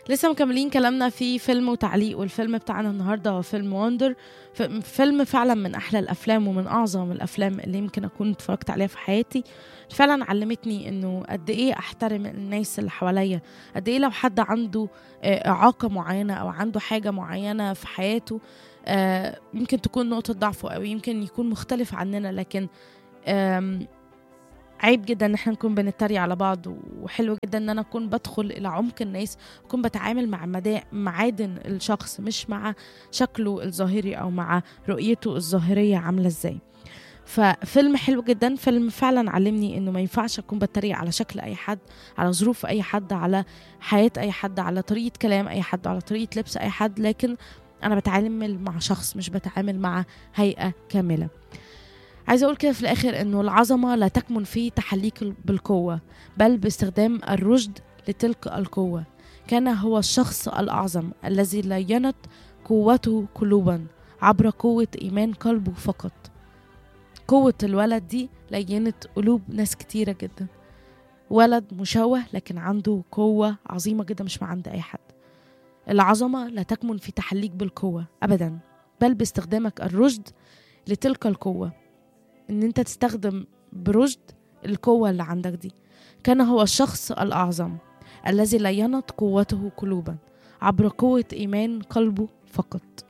لسه مكملين كلامنا في فيلم وتعليق والفيلم بتاعنا النهارده هو فيلم وندر فيلم فعلا من احلى الافلام ومن اعظم الافلام اللي يمكن اكون اتفرجت عليها في حياتي فعلا علمتني انه قد ايه احترم الناس اللي حواليا قد ايه لو حد عنده آه، اعاقه معينه او عنده حاجه معينه في حياته آه، يمكن تكون نقطه ضعفه او يمكن يكون مختلف عننا لكن آم، عيب جدا ان احنا نكون بنتريق على بعض وحلو جدا ان انا اكون بدخل الى عمق الناس اكون بتعامل مع مدا- معادن الشخص مش مع شكله الظاهري او مع رؤيته الظاهريه عامله ازاي ففيلم حلو جدا فيلم فعلا علمني انه ما ينفعش اكون بتريق على شكل اي حد على ظروف اي حد على حياه اي حد على طريقه كلام اي حد على طريقه لبس اي حد لكن انا بتعامل مع شخص مش بتعامل مع هيئه كامله عايزه اقول كده في الاخر انه العظمه لا تكمن في تحليك بالقوه بل باستخدام الرشد لتلك القوه كان هو الشخص الاعظم الذي لينت قوته قلوبا عبر قوه ايمان قلبه فقط قوه الولد دي لينت قلوب ناس كتيره جدا ولد مشوه لكن عنده قوه عظيمه جدا مش مع عند اي حد العظمه لا تكمن في تحليك بالقوه ابدا بل باستخدامك الرشد لتلك القوه ان انت تستخدم برشد القوة اللي عندك دي كان هو الشخص الأعظم الذي لينت قوته قلوبا عبر قوة إيمان قلبه فقط